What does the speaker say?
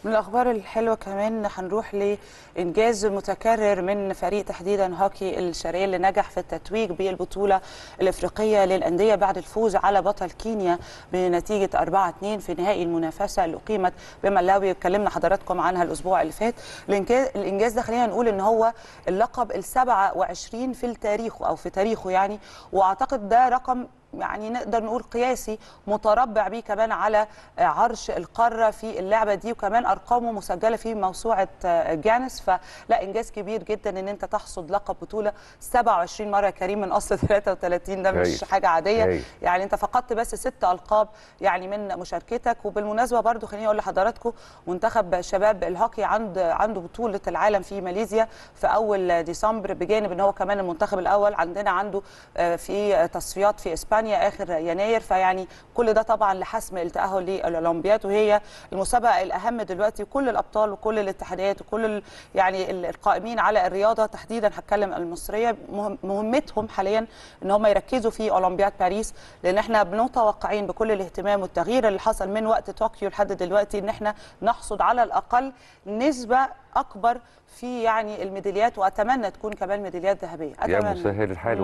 من الاخبار الحلوه كمان هنروح لانجاز متكرر من فريق تحديدا هوكي الشرقيه اللي نجح في التتويج بالبطوله الافريقيه للانديه بعد الفوز على بطل كينيا بنتيجه 4-2 في نهائي المنافسه اللي اقيمت بملاوي اتكلمنا حضراتكم عنها الاسبوع اللي فات الانجاز الانجاز ده خلينا نقول ان هو اللقب ال 27 في التاريخ او في تاريخه يعني واعتقد ده رقم يعني نقدر نقول قياسي متربع بيه كمان على عرش القاره في اللعبه دي وكمان ارقامه مسجله في موسوعه جانس فلا انجاز كبير جدا ان انت تحصد لقب بطوله 27 مره يا كريم من اصل 33 ده مش هايل. حاجه عاديه هايل. يعني انت فقدت بس ست القاب يعني من مشاركتك وبالمناسبه برضو خليني اقول لحضراتكم منتخب شباب الهوكي عند عنده بطوله العالم في ماليزيا في اول ديسمبر بجانب ان هو كمان المنتخب الاول عندنا عنده آه، في تصفيات في اسبانيا اخر يناير فيعني كل ده طبعا لحسم التاهل للاولمبياد وهي المسابقه الاهم دلوقتي كل الابطال وكل الاتحادات وكل ال- يعني ال- القائمين على الرياضه تحديدا هتكلم المصريه مهم- مهمتهم حاليا ان هم يركزوا في اولمبياد باريس لان احنا متوقعين بكل الاهتمام والتغيير اللي حصل من وقت طوكيو لحد دلوقتي ان احنا نحصد على الاقل نسبه اكبر في يعني الميداليات واتمنى تكون كمان ميداليات ذهبيه يا اتمنى مسهل الحال